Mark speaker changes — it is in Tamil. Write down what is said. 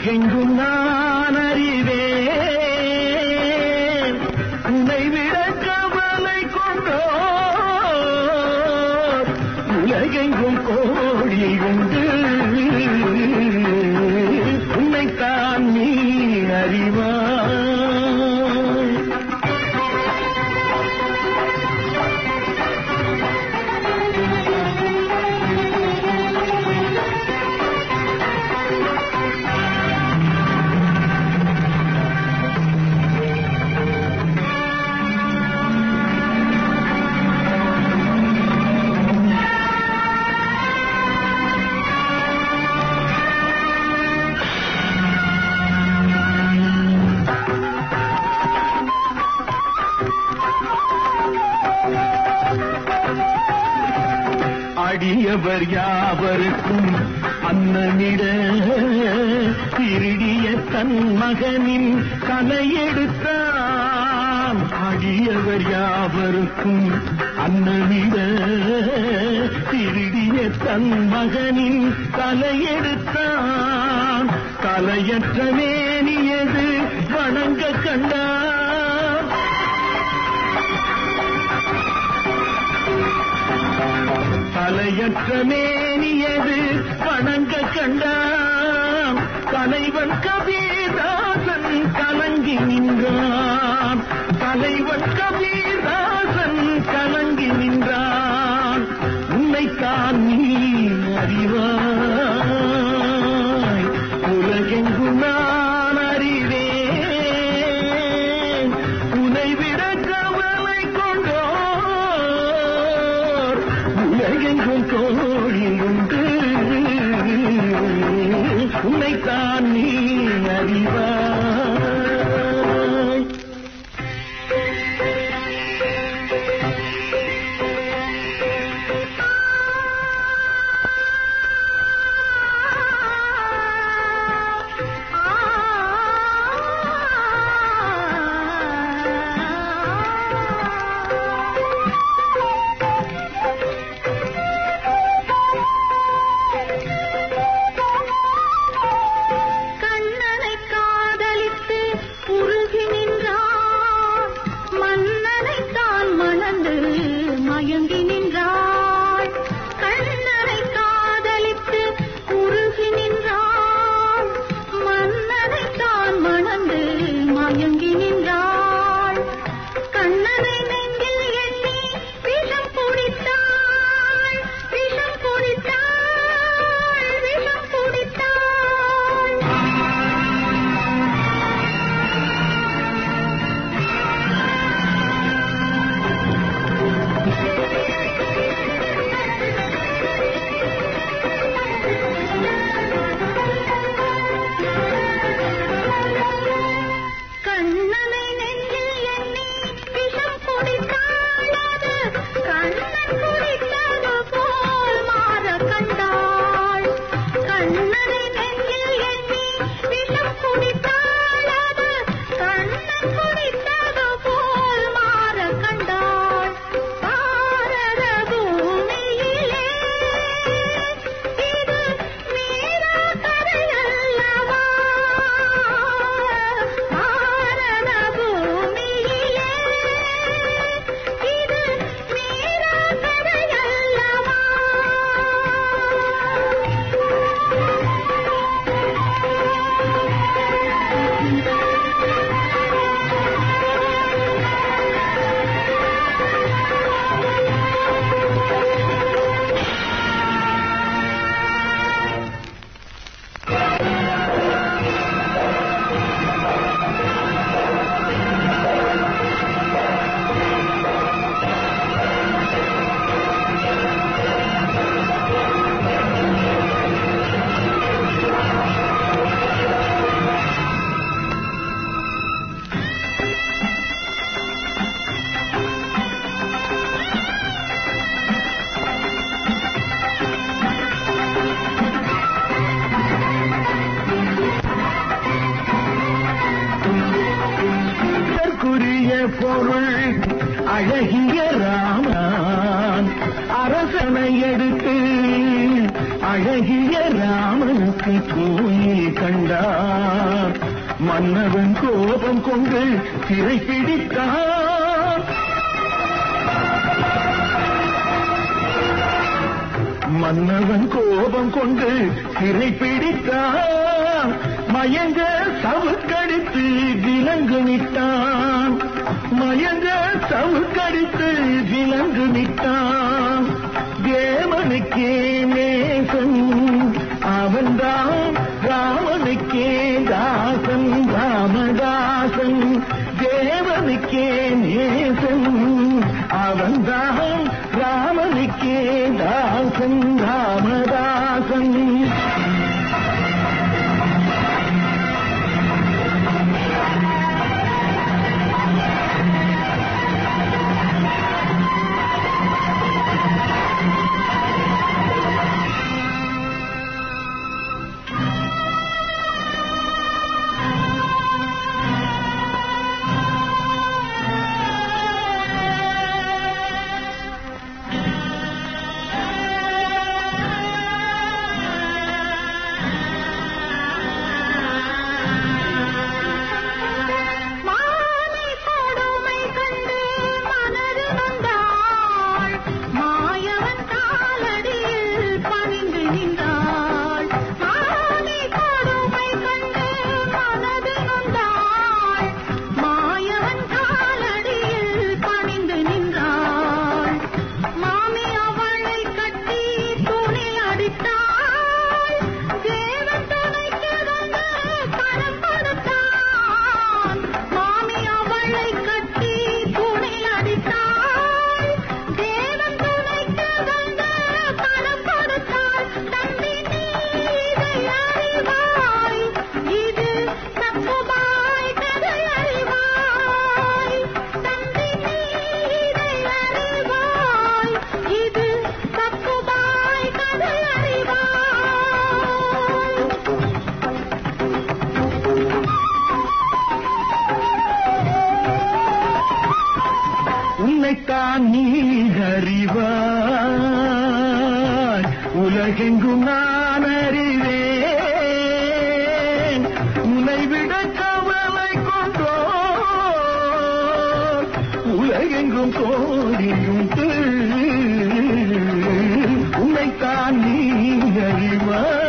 Speaker 1: உலகெங்கும் நான் அறிவேன் உன்னை விட கவலை கொண்டோர் உலகெங்கும் கோழி உண்டு உன்னைத்தான் நீ அறிவாய் அடியவர் யாவருக்கும் அன்னமிட திருடிய தன் மகனின் கலையெடுத்தான் அடியவர் யாவருக்கும் அன்னமிட திருடிய தன் மகனின் தலையெடுத்தான் தலையற்ற மேனியது வணங்க கண்டான் தலையற்ற மேனியது வணங்க கண்டான் தலைவன் கபீர்தாசன் கலங்கி நின்றான் தலைவன் கபீர்தாசன் கலங்கி நின்றான் உன்னைத்தான் நீ அறிவாய் உலகெங்கும் நான் அறிவேன் உன்னை விட கவலை கொண்டோர் உலகெங்கும் கோழி உண்டு உன்னைத்தான் நீ அறிவாய்
Speaker 2: கண்ணனை காதலித்து உருகி நின்றான் மன்னனை தான் மணந்து மயங்கி நின்றாள் கண்ணனை காதலித்து உருகி நின்றான் மன்னனை தான் மணந்து மயங்கி நின்றாள் கண்ணனை நெஞ்சில் எண்ணி விஷம் குடித்தாள் விஷம் குடித்தாள் விஷம் குடித்தாள் கண்ணனை நெஞ்சில் எண்ணி விஷம் குடித்தாள் அது கண்ணன் குடித்தது போல் மாற கண்டாள் கண்ணனை நெஞ்சில் எண்ணி விஷம் குடித்தாள் அது கண்ணன் குடித்தது போல் மாற கண்டாள் பாரத பூமியிலே இது மீரா கரையல்லவா பாரத பூமியிலே இது மீரா கரையல்லவா
Speaker 1: இதற்குரிய பொருள் அழகிய ராமன் அரசனை எடுத்து அழகிய ராமனுக்கு கோயில் கண்டார் மன்னவன் கோபம் கொண்டு சிறை பிடித்தார் மன்னவன் கோபம் கொண்டு சிறை பிடித்தான் மயங்க சவுக்கடித்து விலங்கு விட்டான் மயங்க சவுக்கடித்து விலங்கு விட்டான் தேவனுக்கே நேசன் அவன்தான் ராமனுக்கே தாசன் ராமதாசன் தேவனுக்கே நேசன் அவன்தான் ராமனுக்கே தாசன் ராமதாசன்
Speaker 2: மாலை கொடுமை கண்டு மனது நொந்தாள் மாயவன் காலடியில் பணிந்து நின்றாள் மாலை கொடுமை கண்டு மனது நொந்தாள் மாயவன் காலடியில் பணிந்து நின்றாள் மாமி அவளை கட்டி துணி அடித்தாள் தேவன் துணைக்கு வந்து பணம் கொடுத்தான் மாமி அவளை கட்டி துணி அடித்தாள் தேவன் துணைக்கு வந்து பணம் கொடுத்தாள் தம்பி நீ இதை அறிவாய் இது தப்புமாய் கதை அறிவாய் தம்பி நீ இதை அறிவாய் இது தப்புமாய் கதை அறிவாய்
Speaker 1: உன்னைத்தான் நீ அறிவாய் உலகெங்கும் நான் அறிவேன் உன்னை விட கவலை கொண்டோ உலகெங்கும் கோடியுண்டு உன்னைத்தான் நீ அறிவாய்